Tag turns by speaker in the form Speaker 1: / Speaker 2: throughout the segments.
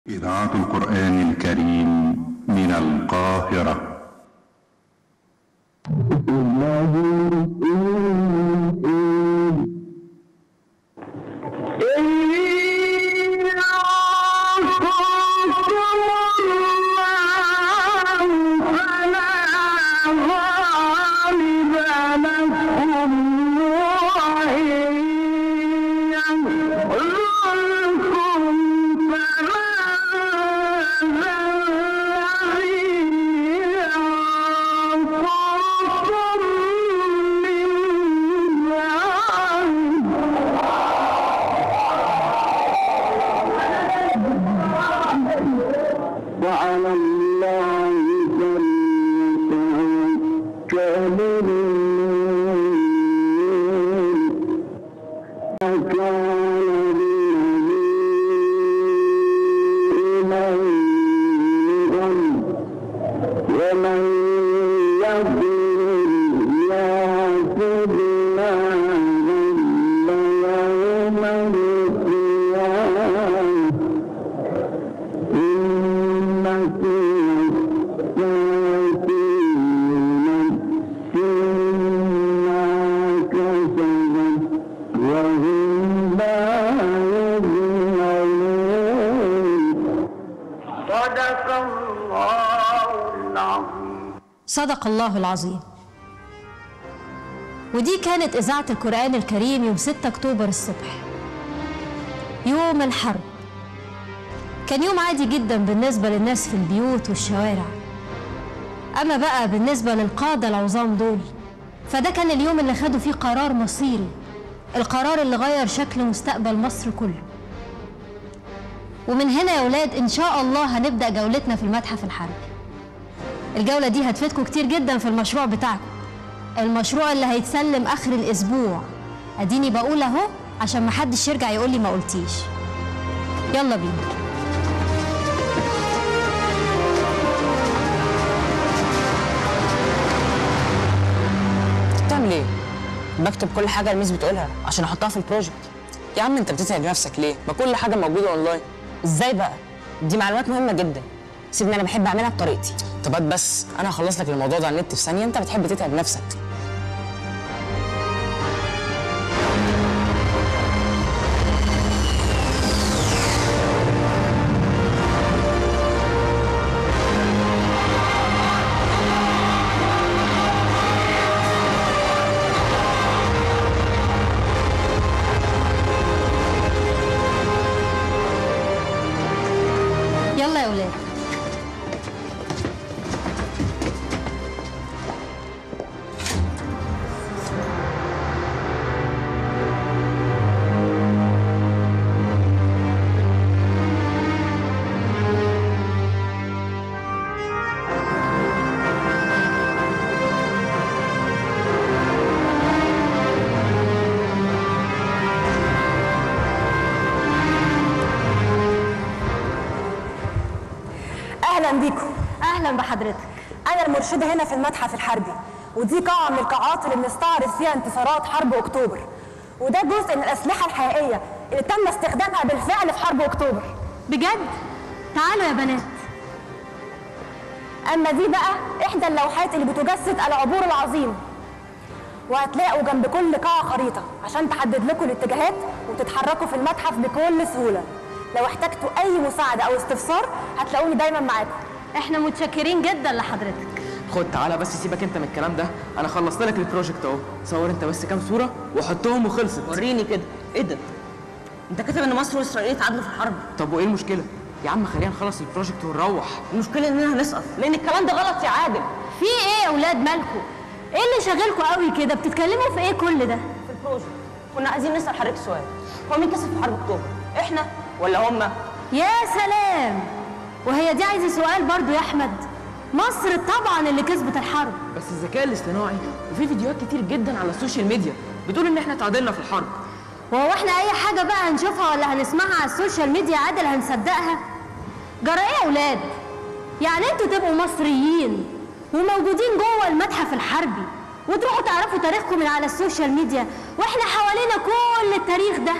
Speaker 1: إذاعة القرآن الكريم من القاهرة
Speaker 2: وعلى الله فليتوكل المؤمنون ما كان لنبي ومن يضلل يأت بما ضل يوم القيامة إنكم ما كسبت وهم لا يظلمون صدق الله العظيم
Speaker 3: صدق الله العظيم ودي كانت إذاعة القرآن الكريم يوم 6 أكتوبر الصبح يوم الحرب كان يوم عادي جدا بالنسبة للناس في البيوت والشوارع أما بقى بالنسبة للقادة العظام دول فده كان اليوم اللي خدوا فيه قرار مصيري القرار اللي غير شكل مستقبل مصر كله ومن هنا يا ولاد إن شاء الله هنبدأ جولتنا في المتحف الحربي الجولة دي هتفيدكم كتير جدا في المشروع بتاعكم المشروع اللي هيتسلم آخر الأسبوع أديني بقول أهو عشان محدش يرجع يقول لي ما قلتيش يلا بينا
Speaker 4: بتعمل ايه؟ بكتب كل حاجه الميس بتقولها عشان احطها في البروجكت يا عم انت بتتعب نفسك ليه؟ ما كل حاجه موجوده اونلاين ازاي بقى؟ دي معلومات مهمه جدا سيبني انا بحب اعملها بطريقتي طب هات بس انا هخلص لك الموضوع ده على النت في ثانيه انت بتحب تتعب نفسك
Speaker 3: يلا يا ولاد
Speaker 5: اهلا بيكم
Speaker 3: أهلا بحضرتك
Speaker 5: انا المرشده هنا في المتحف الحربي ودي قاعه من القاعات اللي بنستعرض فيها انتصارات حرب اكتوبر وده جزء من الاسلحه الحقيقيه اللي تم استخدامها بالفعل في حرب اكتوبر
Speaker 3: بجد تعالوا يا بنات
Speaker 5: اما دي بقى احدى اللوحات اللي بتجسد العبور العظيم وهتلاقوا جنب كل قاعه خريطه عشان تحدد لكم الاتجاهات وتتحركوا في المتحف بكل سهوله لو احتجتوا اي مساعده او استفسار هتلاقوني دايما معاكم
Speaker 3: احنا متشكرين جدا لحضرتك
Speaker 6: خد تعالى بس سيبك انت من الكلام ده انا خلصت لك البروجكت اهو صور انت بس كام صوره وحطهم وخلصت
Speaker 4: وريني كده ايه ده؟ انت كاتب ان مصر واسرائيل اتعادلوا في الحرب
Speaker 6: طب وايه المشكله يا عم خلينا نخلص البروجكت ونروح
Speaker 4: المشكله اننا هنسقط لان الكلام ده غلط يا عادل
Speaker 3: في ايه يا اولاد مالكم ايه اللي شاغلكم قوي كده بتتكلموا في ايه كل ده
Speaker 4: في البروجكت كنا عايزين نسال حضرتك سؤال هو مين كسب في حرب اكتوبر؟ احنا ولا هم؟
Speaker 3: يا سلام وهي دي عايزه سؤال برضو يا احمد مصر طبعا اللي كسبت الحرب
Speaker 6: بس الذكاء الاصطناعي وفي فيديوهات كتير جدا على السوشيال ميديا بتقول ان احنا تعادلنا في الحرب
Speaker 3: وهو احنا اي حاجه بقى هنشوفها ولا هنسمعها على السوشيال ميديا عادل هنصدقها جرى ايه يا اولاد يعني انتوا تبقوا مصريين وموجودين جوه المتحف الحربي وتروحوا تعرفوا تاريخكم من على السوشيال ميديا واحنا حوالينا كل التاريخ ده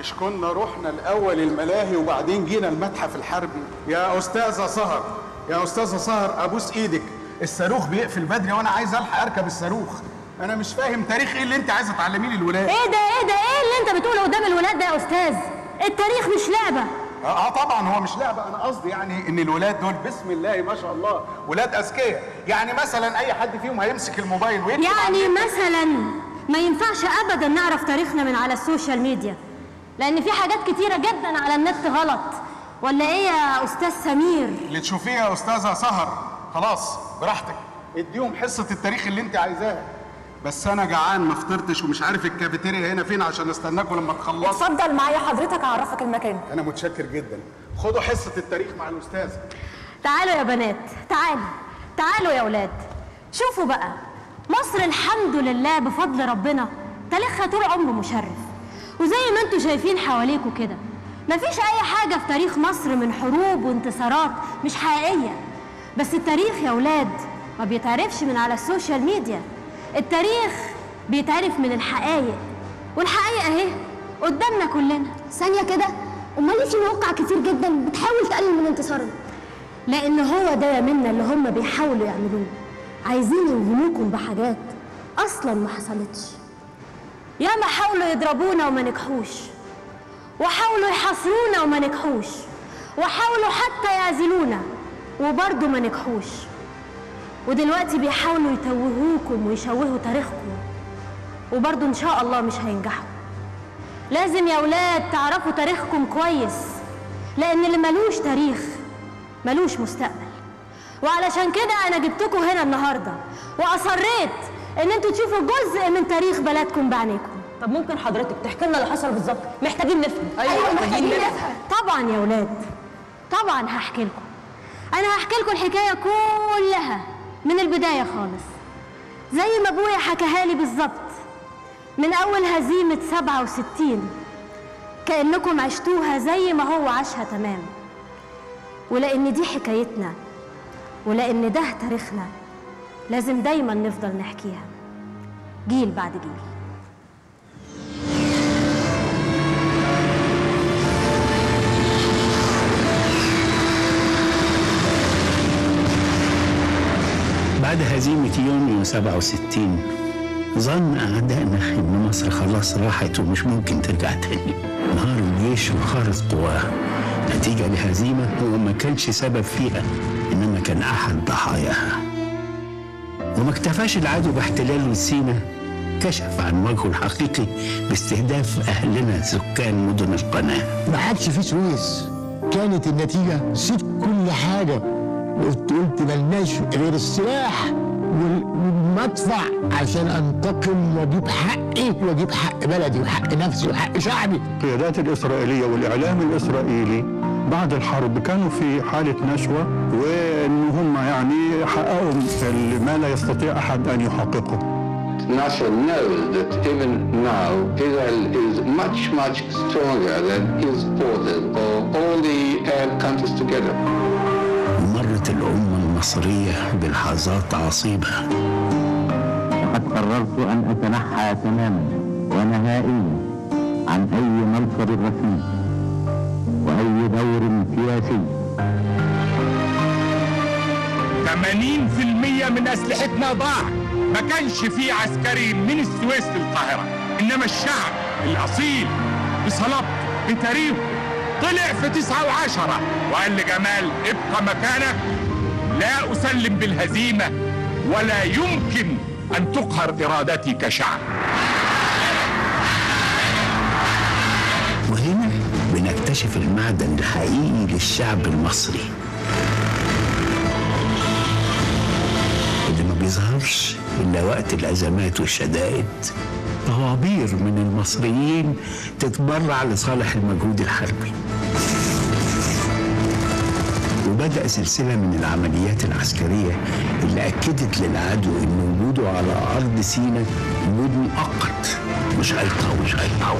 Speaker 7: مش كنا رحنا الاول الملاهي وبعدين جينا المتحف الحربي يا استاذه سهر يا استاذه سهر ابوس ايدك الصاروخ بيقفل بدري وانا عايز الحق اركب الصاروخ انا مش فاهم تاريخ ايه اللي انت عايزه تعلميه للولاد
Speaker 3: ايه ده ايه ده ايه اللي انت بتقوله قدام الولاد ده يا استاذ التاريخ مش لعبه
Speaker 7: اه آه طبعا هو مش لعبه انا قصدي يعني ان الولاد دول بسم الله ما شاء الله ولاد اذكياء يعني مثلا اي حد فيهم هيمسك الموبايل ويكتب
Speaker 3: يعني
Speaker 7: عليه-
Speaker 3: مثلا ما ينفعش ابدا نعرف تاريخنا من على السوشيال ميديا لان في حاجات كتيره جدا على النت غلط ولا ايه يا استاذ سمير
Speaker 7: اللي تشوفيه يا استاذه سهر خلاص براحتك اديهم حصه التاريخ اللي انت عايزاها بس انا جعان ما فطرتش ومش عارف الكافيتيريا هنا فين عشان استناكم لما تخلصوا
Speaker 5: اتفضل معايا حضرتك اعرفك المكان
Speaker 7: انا متشكر جدا خدوا حصه التاريخ مع الاستاذ
Speaker 3: تعالوا يا بنات تعالوا تعالوا يا ولاد شوفوا بقى مصر الحمد لله بفضل ربنا تاريخها طول عمره مشرف وزي ما انتوا شايفين حواليكوا كده مفيش اي حاجة في تاريخ مصر من حروب وانتصارات مش حقيقية بس التاريخ يا ولاد ما بيتعرفش من على السوشيال ميديا التاريخ بيتعرف من الحقائق والحقائق اهي قدامنا كلنا
Speaker 8: ثانية كده أمال ليه في مواقع كتير جدا بتحاول تقلل من انتصارنا
Speaker 3: لان هو ده يا منا اللي هم بيحاولوا يعملوه عايزين يوهموكم بحاجات اصلا ما حصلتش ياما حاولوا يضربونا وما نجحوش وحاولوا يحاصرونا وما نجحوش وحاولوا حتى يعزلونا وبرضه ما نجحوش ودلوقتي بيحاولوا يتوهوكم ويشوهوا تاريخكم وبرضه ان شاء الله مش هينجحوا لازم يا ولاد تعرفوا تاريخكم كويس لان اللي ملوش تاريخ ملوش مستقبل وعلشان كده انا جبتكم هنا النهارده واصريت ان انتوا تشوفوا جزء من تاريخ بلدكم بعينيكم
Speaker 4: طب ممكن حضرتك تحكي لنا اللي حصل بالظبط محتاجين نفهم
Speaker 3: ايوه محتاجين نفهم طبعا يا ولاد طبعا هحكي لكم انا هحكي لكم الحكايه كلها من البدايه خالص زي ما ابويا حكاها لي بالظبط من اول هزيمه 67 كانكم عشتوها زي ما هو عاشها تمام ولان دي حكايتنا ولان ده تاريخنا لازم دايما نفضل نحكيها جيل بعد جيل
Speaker 9: بعد هزيمة يونيو 67 ظن أعدائنا إن مصر خلاص راحت ومش ممكن ترجع تاني انهار الجيش وخارج قواه نتيجة لهزيمة هو ما كانش سبب فيها إنما كان أحد ضحاياها وما اكتفاش العدو باحتلال سينا كشف عن وجهه الحقيقي باستهداف أهلنا سكان مدن القناة
Speaker 10: ما عادش في سويس كانت النتيجة سيب كل حاجة قلت قلت ملناش غير السلاح وال- والمدفع عشان انتقم واجيب حقي واجيب حق بلدي وحق نفسي وحق شعبي
Speaker 11: القيادات الإسرائيلية والإعلام الإسرائيلي بعد الحرب كانوا في حالة نشوة وإن هم يعني حققوا ما لا يستطيع أحد أن يحققه
Speaker 12: Nasser knows that even now Israel is much, much stronger than his forces or all the Arab countries together.
Speaker 9: مرت الأمة المصرية بلحظات عصيبة
Speaker 13: لقد قررت أن أتنحى تماما ونهائيا عن أي منصب رسمي وأي دور سياسي
Speaker 14: 80% من اسلحتنا ضاع ما كانش في عسكري من السويس للقاهره انما الشعب الاصيل بصلابته بتاريخه طلع في تسعة وعشرة وقال لجمال ابقى مكانك لا أسلم بالهزيمة ولا يمكن أن تقهر إرادتي كشعب
Speaker 9: وهنا بنكتشف المعدن الحقيقي للشعب المصري اللي ما بيظهرش إلا وقت الأزمات والشدائد طوابير من المصريين تتبرع لصالح المجهود الحربي وبدأ سلسلة من العمليات العسكرية اللي أكدت للعدو إن وجوده على أرض سيناء وجود مؤقت مش هيطول مش هيطول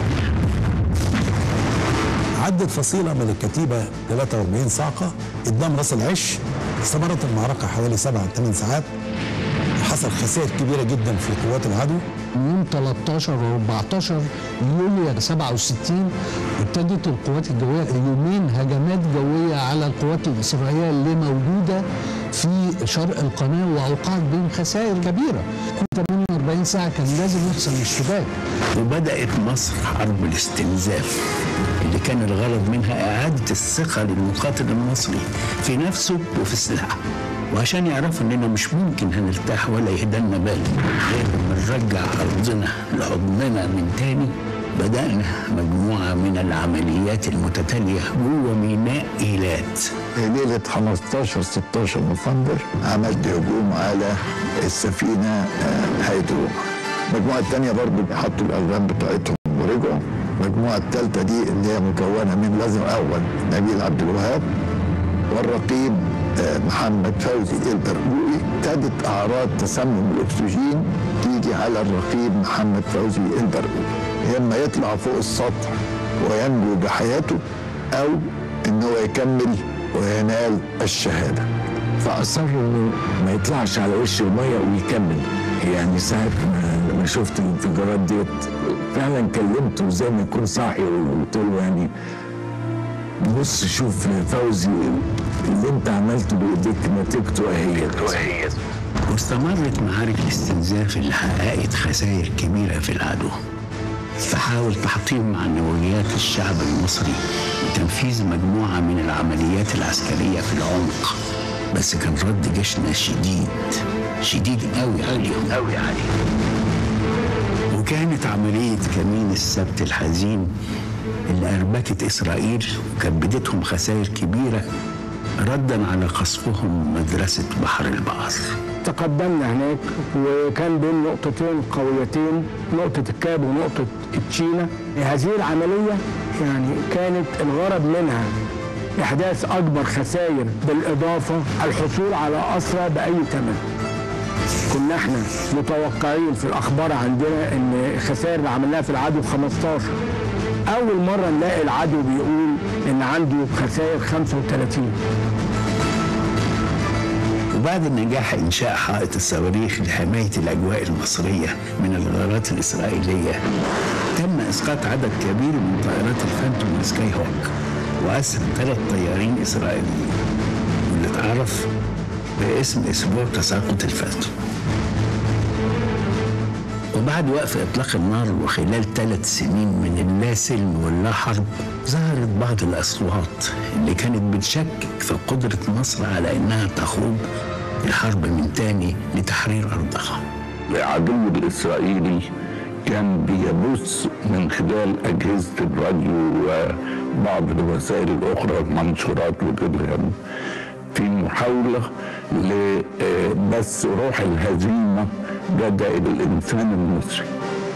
Speaker 15: عدت فصيلة من الكتيبة 43 صاعقة قدام راس العش استمرت المعركة حوالي 7 8 ساعات حصل خسائر كبيره جدا في قوات العدو
Speaker 10: يوم 13 و 14 يوليو 67 ابتدت القوات الجويه يومين هجمات جويه على القوات الاسرائيليه اللي موجوده في شرق القناه واوقعت بهم خسائر كبيره كل 48 ساعه كان لازم يحصل اشتباك
Speaker 9: وبدأت مصر حرب الاستنزاف اللي كان الغرض منها إعادة الثقة للمقاتل المصري في نفسه وفي سلاحه وعشان يعرفوا إننا مش ممكن هنرتاح ولا يهدلنا بال غير لما نرجع أرضنا لحضننا من تاني بدأنا مجموعة من العمليات المتتالية جوه ميناء إيلات
Speaker 16: ليلة 15 16 نوفمبر عملت هجوم على السفينة آه، هيدروما المجموعة التانية برضو حطوا الألغام بتاعتهم ورجعوا المجموعة التالتة دي اللي هي مكونة من لازم أول نبيل عبد الوهاب والرقيب آه، محمد فوزي البرقوقي ابتدت أعراض تسمم الأكسجين تيجي على الرقيب محمد فوزي البرقوقي إما يطلع فوق السطح وينجو بحياته أو إن هو يكمل وينال الشهادة
Speaker 17: فأصر إنه ما يطلعش على وش المية ويكمل يعني ساعة ما- ما شفت الانفجارات ديت فعلا كلمته زي ما يكون صاحي وقلت له يعني بص شوف فوزي اللي انت عملته بايديك نتيجته اهي
Speaker 9: واستمرت معارك الاستنزاف اللي حققت خسائر كبيرة في العدو فحاول تحطيم معنويات الشعب المصري وتنفيذ مجموعة من العمليات العسكرية في العمق بس كان رد جيشنا شديد شديد قوي عليهم قوي عليهم وكانت عملية كمين السبت الحزين اللي أربكت إسرائيل وكبدتهم خسائر كبيرة ردا على قصفهم مدرسة بحر البقر
Speaker 18: تقدمنا هناك وكان بين نقطتين قويتين نقطة الكاب ونقطة التشينا هذه العملية يعني كانت الغرض منها إحداث أكبر خسائر بالإضافة الحصول على أسرى بأي ثمن كنا احنا متوقعين في الأخبار عندنا إن الخسائر اللي عملناها في العدو 15 أول مرة نلاقي العدو بيقول إن عنده خسائر 35
Speaker 9: وبعد نجاح إنشاء حائط الصواريخ لحماية الأجواء المصرية من الغارات الإسرائيلية تم إسقاط عدد كبير من طائرات الفانتوم والسكاي هوك وأسر ثلاث طيارين إسرائيليين واللي اتعرف باسم أسبوع تساقط الفانتوم وبعد وقف إطلاق النار وخلال ثلاث سنين من اللا سلم واللا حرب ظهرت بعض الأصوات اللي كانت بتشكك في قدرة مصر على إنها تخوض الحرب من تاني لتحرير أرضها
Speaker 12: العدو الإسرائيلي كان بيبث من خلال أجهزة الراديو وبعض الوسائل الأخرى المنشورات وغيرها في محاولة لبث روح الهزيمة لدى الإنسان المصري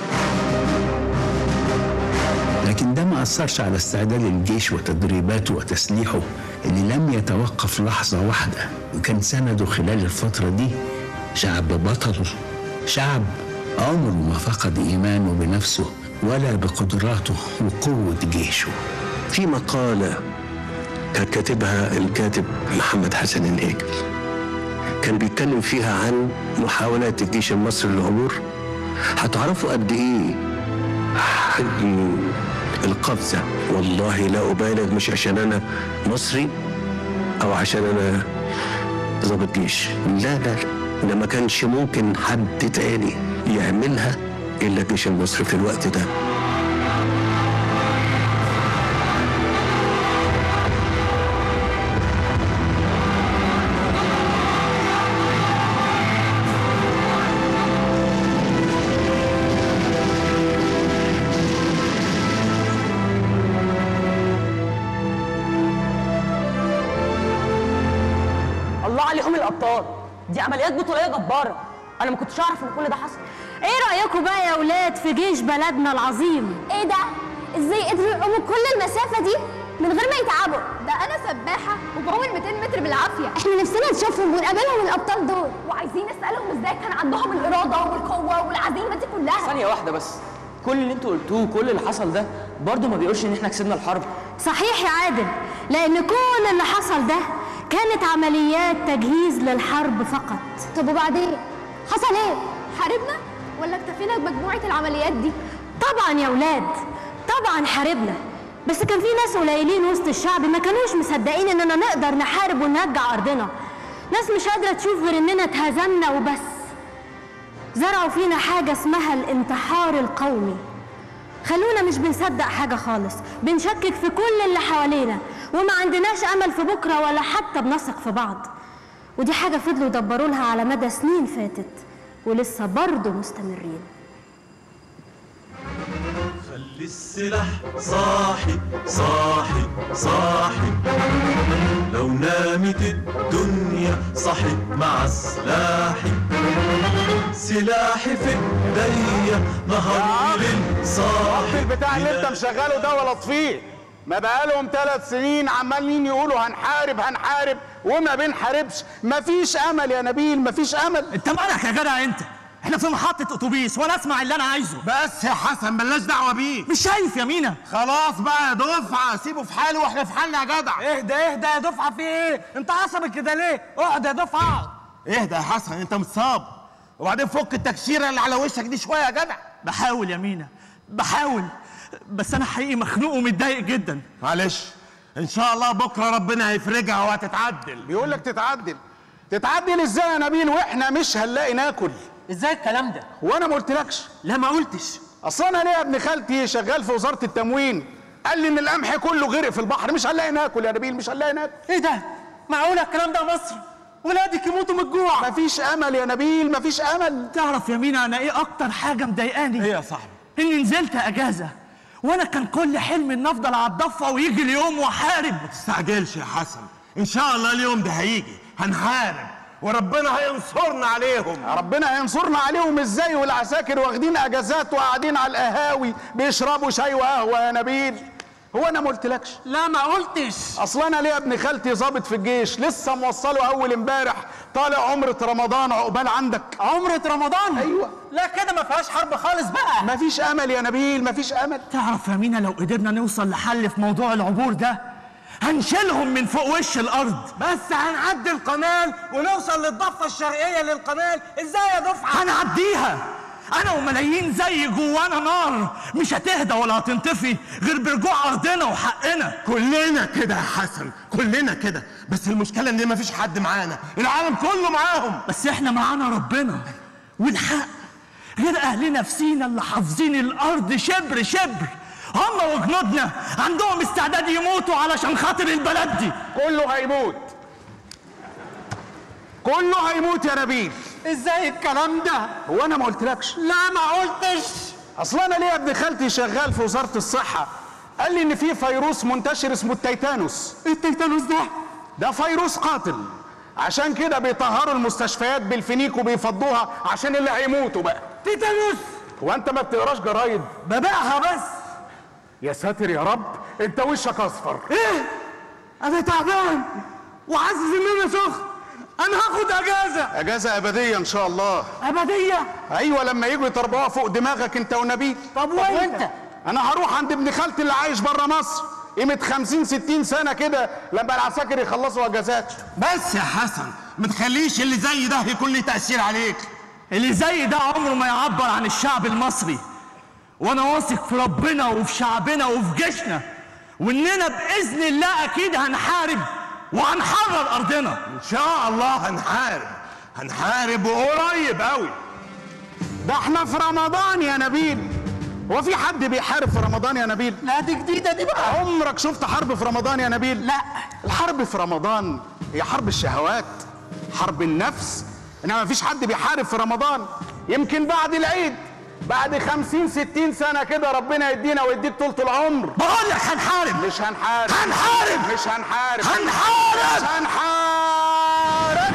Speaker 9: لكن ده ما أثرش على استعداد الجيش وتدريباته وتسليحه اللي لم يتوقف لحظة واحدة وكان سنده خلال الفترة دي شعب بطل شعب عمره ما فقد إيمانه بنفسه ولا بقدراته وقوة جيشه
Speaker 19: في مقالة كان كاتبها الكاتب محمد حسن الهيكل كان بيتكلم فيها عن محاولات الجيش المصري للعبور هتعرفوا قد ايه حجم القفزة والله لا أبالغ مش عشان أنا مصري أو عشان أنا ضابط جيش لا لا ده ما كانش ممكن حد تاني يعملها إلا الجيش المصري في الوقت ده
Speaker 4: الله عليهم الابطال دي عمليات بطوليه جباره انا ما كنتش اعرف ان كل ده حصل
Speaker 3: ايه رايكم بقى يا اولاد في جيش بلدنا العظيم
Speaker 8: ايه ده؟ ازاي قدروا يقوموا كل المسافة دي من غير ما يتعبوا؟ ده انا سباحة وبعوم ال 200 متر بالعافية احنا نفسنا نشوفهم ونقابلهم الابطال دول وعايزين نسألهم ازاي كان عندهم الإرادة والقوة والعزيمة دي كلها
Speaker 6: ثانية واحدة بس كل اللي انتوا قلتوه كل اللي حصل ده برضه ما بيقولش ان احنا كسبنا الحرب
Speaker 3: صحيح يا عادل لان كل اللي حصل ده كانت عمليات تجهيز للحرب فقط
Speaker 8: طب وبعدين حصل ايه حاربنا ولا اكتفينا بمجموعه العمليات دي
Speaker 3: طبعا يا ولاد طبعا حاربنا بس كان في ناس قليلين وسط الشعب ما كانوش مصدقين اننا نقدر نحارب ونرجع ارضنا ناس مش قادره تشوف غير اننا اتهزمنا وبس زرعوا فينا حاجه اسمها الانتحار القومي خلونا مش بنصدق حاجه خالص بنشكك في كل اللي حوالينا وما عندناش امل في بكره ولا حتى بنثق في بعض ودي حاجه فضلوا يدبروا لها على مدى سنين فاتت ولسه برضه مستمرين
Speaker 20: خلي السلاح صاحي صاحي صاحي لو نامت الدنيا صحت مع سلاحي سلاحي في ايديا نهار ليل صاحي
Speaker 7: البتاع اللي انت مشغله ده ولا طفيه ما بقالهم ثلاث سنين عمالين يقولوا هنحارب هنحارب وما بنحاربش مفيش امل يا نبيل مفيش امل
Speaker 21: انت مالك يا جدع انت احنا في محطة اتوبيس وانا اسمع اللي انا عايزه
Speaker 22: بس يا حسن ملناش دعوه بيه
Speaker 21: مش شايف يا مينا
Speaker 22: خلاص بقى يا دفعه سيبه في حاله واحنا في حالنا يا جدع
Speaker 21: اهدى اهدى يا دفعة في ايه انت عصبك كده ليه اقعد يا دفعة
Speaker 22: اهدى يا حسن انت متصاب وبعدين فك التكشيره اللي على وشك دي شويه يا جدع
Speaker 21: بحاول يا مينا بحاول بس انا حقيقي مخنوق ومتضايق جدا
Speaker 22: معلش ان شاء الله بكره ربنا هيفرجها وهتتعدل
Speaker 7: بيقول لك تتعدل تتعدل ازاي يا نبيل واحنا مش هنلاقي ناكل
Speaker 21: ازاي الكلام ده
Speaker 7: وانا ما قلتلكش
Speaker 21: لا ما قلتش
Speaker 7: اصل انا ليا ابن خالتي شغال في وزاره التموين قال لي ان القمح كله غرق في البحر مش هنلاقي ناكل يا نبيل مش هنلاقي ناكل
Speaker 21: ايه ده معقوله الكلام ده مصر ولادك يموتوا من الجوع
Speaker 7: مفيش امل يا نبيل مفيش امل
Speaker 21: تعرف يا مينا انا ايه اكتر حاجه مضايقاني
Speaker 22: ايه يا صاحبي
Speaker 21: اني نزلت اجازه وانا كان كل حلمي ان افضل على الضفه ويجي اليوم واحارب
Speaker 22: ما تستعجلش يا حسن ان شاء الله اليوم ده هيجي هنحارب وربنا هينصرنا عليهم
Speaker 7: ربنا هينصرنا عليهم ازاي والعساكر واخدين اجازات وقاعدين على القهاوي بيشربوا شاي وقهوه يا نبيل هو انا ما قلتلكش
Speaker 21: لا ما قلتش
Speaker 7: اصل انا ليا ابن خالتي ظابط في الجيش لسه موصله اول امبارح طالع عمره رمضان عقبال عندك
Speaker 21: عمرة رمضان
Speaker 7: ايوه
Speaker 21: لا كده ما فيهاش حرب خالص بقى
Speaker 7: مفيش امل يا نبيل مفيش امل
Speaker 21: تعرف يا مينا لو قدرنا نوصل لحل في موضوع العبور ده هنشيلهم من فوق وش الارض
Speaker 22: بس هنعدي القناه ونوصل للضفه الشرقيه للقناه ازاي يا دفعه
Speaker 21: هنعديها انا وملايين زي جوانا نار مش هتهدى ولا هتنطفي غير برجوع ارضنا وحقنا
Speaker 22: كلنا كده يا حسن كلنا كده بس المشكله ان مفيش حد معانا العالم كله معاهم
Speaker 21: بس احنا معانا ربنا والحق غير اهلنا في سينا اللي حافظين الارض شبر شبر هم وجنودنا عندهم استعداد يموتوا علشان خاطر البلد دي
Speaker 7: كله هيموت كله هيموت يا نبيل
Speaker 21: ازاي الكلام ده
Speaker 7: هو انا ما قلتلكش
Speaker 21: لا ما قلتش
Speaker 7: اصل انا ليا ابن خالتي شغال في وزاره الصحه قال لي ان في فيروس منتشر اسمه التيتانوس
Speaker 21: التيتانوس ده
Speaker 7: ده فيروس قاتل عشان كده بيطهروا المستشفيات بالفينيك وبيفضوها عشان اللي هيموتوا بقى
Speaker 21: تيتانوس
Speaker 7: هو انت ما بتقراش جرايد
Speaker 21: ببيعها بس
Speaker 7: يا ساتر يا رب انت وشك اصفر
Speaker 21: ايه انا تعبان وحاسس ان انا سخن انا هاخد اجازه
Speaker 7: اجازه ابديه ان شاء الله
Speaker 21: ابديه
Speaker 7: ايوه لما يجوا يطربوها فوق دماغك انت ونبيل
Speaker 21: طب وانت
Speaker 7: انا هروح عند ابن خالتي اللي عايش بره مصر قيمة 50 60 سنة كده لما العساكر يخلصوا اجازات
Speaker 22: بس يا حسن ما تخليش اللي زي ده يكون لي تأثير عليك
Speaker 21: اللي زي ده عمره ما يعبر عن الشعب المصري وانا واثق في ربنا وفي شعبنا وفي جيشنا واننا باذن الله اكيد هنحارب وهنحرر ارضنا
Speaker 22: ان شاء الله هنحارب هنحارب وقريب قوي
Speaker 7: ده احنا في رمضان يا نبيل هو في حد بيحارب في رمضان يا نبيل
Speaker 21: لا دي جديده دي بقى
Speaker 7: عمرك شفت حرب في رمضان يا نبيل
Speaker 21: لا
Speaker 7: الحرب في رمضان هي حرب الشهوات حرب النفس انما مفيش حد بيحارب في رمضان يمكن بعد العيد بعد خمسين ستين سنة كده ربنا يدينا ويديك طولة العمر
Speaker 21: بقول لك هنحارب
Speaker 7: مش هنحارب
Speaker 21: هنحارب
Speaker 7: مش هنحارب
Speaker 21: هنحارب
Speaker 7: مش هنحارب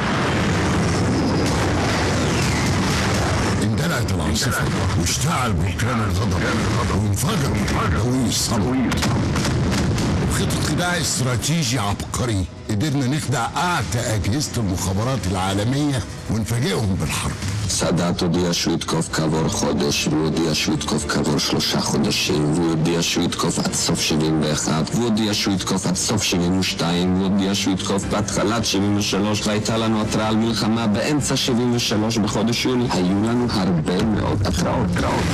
Speaker 10: اندلعت العاصفة واشتعل بركان الغضب وانفجر دوي الصمت بخطة خداع استراتيجي عبقري قدرنا נخدع أعتى أجهزة المخابرات العالمية ונفاجئهم بالحرب
Speaker 1: סאדאת הודיע שהוא יתקוף כעבור חודש, והוא הודיע שהוא יתקוף כעבור שלושה חודשים, והוא הודיע שהוא יתקוף עד סוף 71, והוא הודיע שהוא יתקוף עד סוף 72, והוא הודיע שהוא יתקוף בהתחלת 73, והייתה לנו התראה על מלחמה באמצע 73 בחודש יולי. היו לנו הרבה מאוד התראות רעות.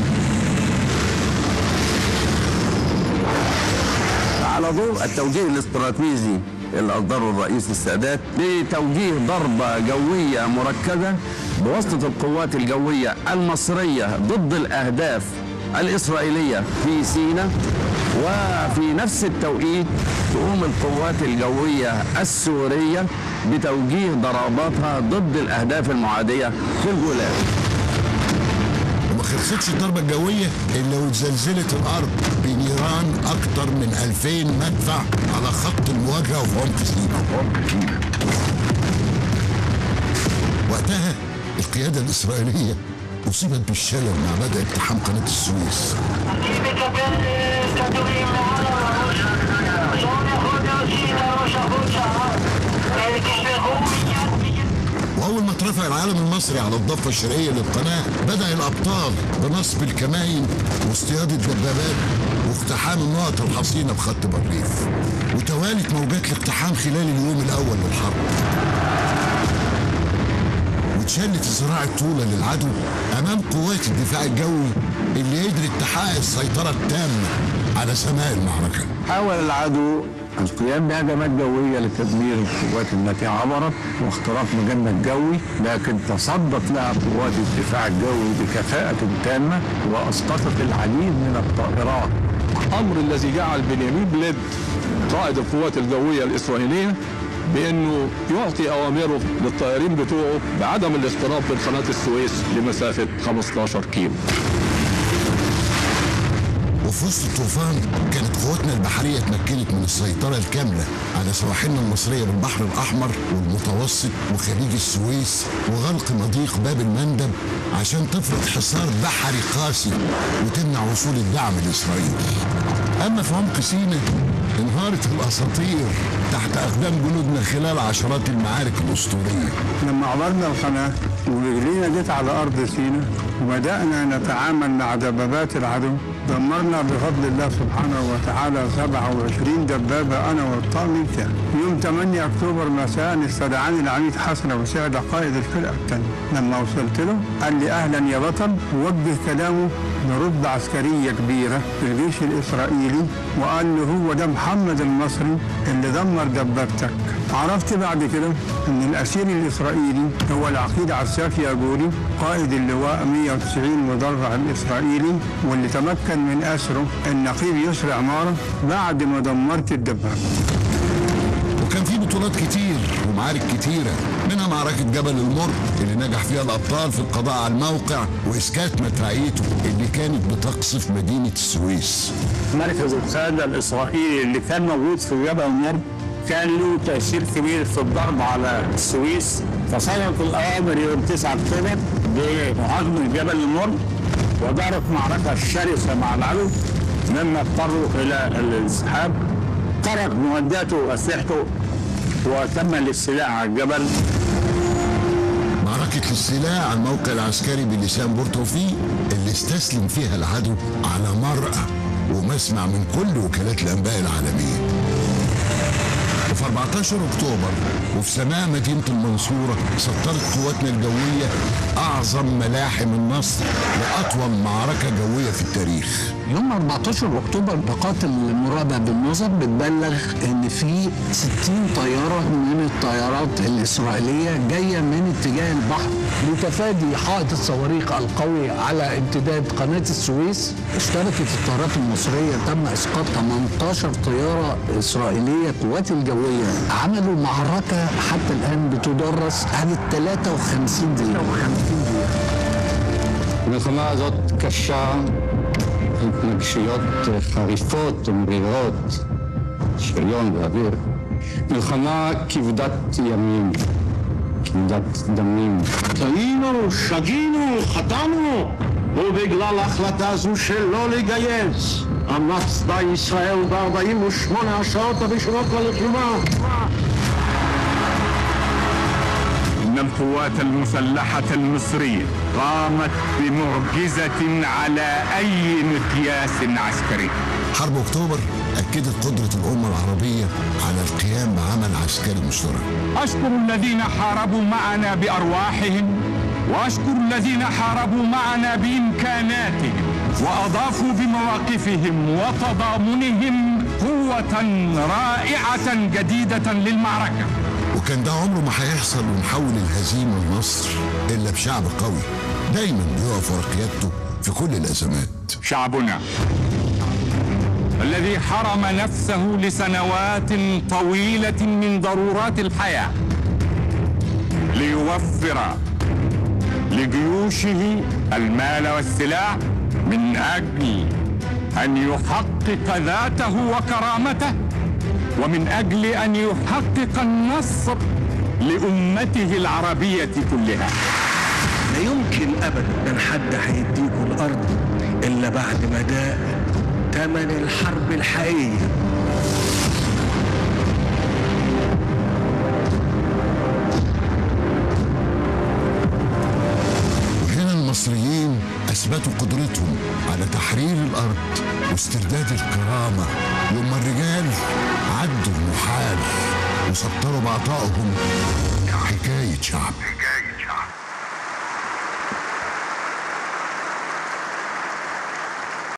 Speaker 2: على ضوء التوجيه الاستراتيجي اللي أصدره الرئيس السادات بتوجيه ضربة جوية مركزة بواسطة القوات الجوية المصرية ضد الأهداف الإسرائيلية في سيناء وفي نفس التوقيت تقوم القوات الجوية السورية بتوجيه ضرباتها ضد الأهداف المعادية في الجولان
Speaker 10: وما خلصتش الضربة الجوية إلا واتزلزلت الأرض بنيران أكتر من 2000 مدفع على خط المواجهة وفي عمق سيناء وقتها القيادة الإسرائيلية أصيبت بالشلل مع بدء اقتحام قناة السويس وأول ما اترفع العالم المصري على الضفة الشرقية للقناة بدأ الأبطال بنصب الكمائن واصطياد الدبابات واقتحام النقط الحصينة بخط بارليف وتوالت موجات الاقتحام خلال اليوم الأول للحرب واتشلت الذراع الطولة للعدو أمام قوات الدفاع الجوي اللي قدرت تحقق السيطرة التامة على سماء المعركة
Speaker 2: حاول العدو القيام بهجمات جوية لتدمير القوات التي عبرت واختراق مجند جوي لكن تصدت لها قوات الدفاع الجوي بكفاءة تامة وأسقطت العديد من الطائرات
Speaker 23: الامر الذي جعل بنيامين بليد قائد القوات الجويه الاسرائيليه بانه يعطي اوامره للطيارين بتوعه بعدم الاقتراب من قناه السويس لمسافه 15 كيلو.
Speaker 10: وفي وسط الطوفان كانت قواتنا البحرية اتمكنت من السيطرة الكاملة على سواحلنا المصرية بالبحر الأحمر والمتوسط وخليج السويس وغلق مضيق باب المندب عشان تفرض حصار بحري قاسي وتمنع وصول الدعم الإسرائيلي أما في عمق سيناء انهارت الأساطير تحت أقدام جنودنا خلال عشرات المعارك الأسطورية
Speaker 11: لما عبرنا القناة ورجلينا جت على أرض سيناء وبدأنا نتعامل مع دبابات العدو دمرنا بفضل الله سبحانه وتعالى 27 دبابة أنا والطاقم بتاعي يوم 8 أكتوبر مساء استدعاني العميد حسن أبو سعد قائد الفرقة الثانية لما وصلت له قال لي أهلا يا بطل ووجه كلامه لرتبة عسكرية كبيرة في الجيش الإسرائيلي وقال له هو ده محمد المصري اللي دمر دبابتك عرفت بعد كده ان الاسير الاسرائيلي هو العقيد عساف ياجوري قائد اللواء 190 مدرع الاسرائيلي واللي تمكن من اسره النقيب يسري عماره بعد ما دمرت الدبابه
Speaker 10: وكان في بطولات كتير ومعارك كتيرة منها معركة جبل المر اللي نجح فيها الأبطال في القضاء على الموقع وإسكات مدفعيته اللي كانت بتقصف مدينة السويس
Speaker 18: مركز القيادة الإسرائيلي اللي كان موجود في جبل النار كان له تأثير كبير في الضرب على السويس فصدرت الأوامر يوم 9 أكتوبر بمهاجمة جبل النار ودارت معركة شرسة مع العدو مما اضطروا إلى الانسحاب ترك معداته وأسلحته وتم الاستيلاء على الجبل
Speaker 10: معركة الاستيلاء على الموقع العسكري بلسان بورتوفيق اللي استسلم فيها العدو على مرأى ومسمع من كل وكالات الأنباء العالمية وفي 14 أكتوبر وفي سماء مدينة المنصورة سطرت قواتنا الجوية أعظم ملاحم النصر لأطول معركة جوية في التاريخ
Speaker 9: يوم 14 اكتوبر بقات المراقبه بالنظر بتبلغ ان في 60 طياره من الطيارات الاسرائيليه جايه من اتجاه البحر لتفادي حائط الصواريخ القوي على امتداد قناه السويس اشتركت الطيارات المصريه تم اسقاط 18 طياره اسرائيليه قوات الجويه عملوا معركه حتى الان بتدرس عن 53 دقيقه
Speaker 12: המלחמה הזאת קשה, התנגשויות חריפות ומרירות של יום ואוויר. מלחמה כבדת ימים, כבדת דמים.
Speaker 22: טעינו, שגינו, חטאנו, ובגלל ההחלטה זו שלא לגייס, עמד צבא ישראל ב-48 השעות הראשונות ללחימה.
Speaker 2: القوات المسلحة المصرية قامت بمعجزة على أي مقياس عسكري
Speaker 5: حرب اكتوبر اكدت قدره الامه العربيه على القيام بعمل عسكري مشترك
Speaker 2: أشكر الذين حاربوا معنا بأرواحهم وأشكر الذين حاربوا معنا بإمكاناتهم وأضافوا بمواقفهم وتضامنهم قوة رائعة جديدة للمعركة
Speaker 5: وكان ده عمره ما هيحصل ونحول الهزيمه لنصر الا بشعب قوي دايما بيقف ورا قيادته في كل الازمات
Speaker 2: شعبنا الذي حرم نفسه لسنوات طويلة من ضرورات الحياة ليوفر لجيوشه المال والسلاح من أجل أن يحقق ذاته وكرامته ومن أجل أن يحقق النصر لأمته العربية كلها
Speaker 19: لا يمكن ابدا ان حد هيديكوا الارض الا بعد ما ده تمن الحرب الحقيقيه
Speaker 5: وهنا المصريين اثبتوا قدرتهم على تحرير الارض واسترداد الكرامه يوم ما الرجال عدوا المحال وسطروا بعطائهم حكايه شعب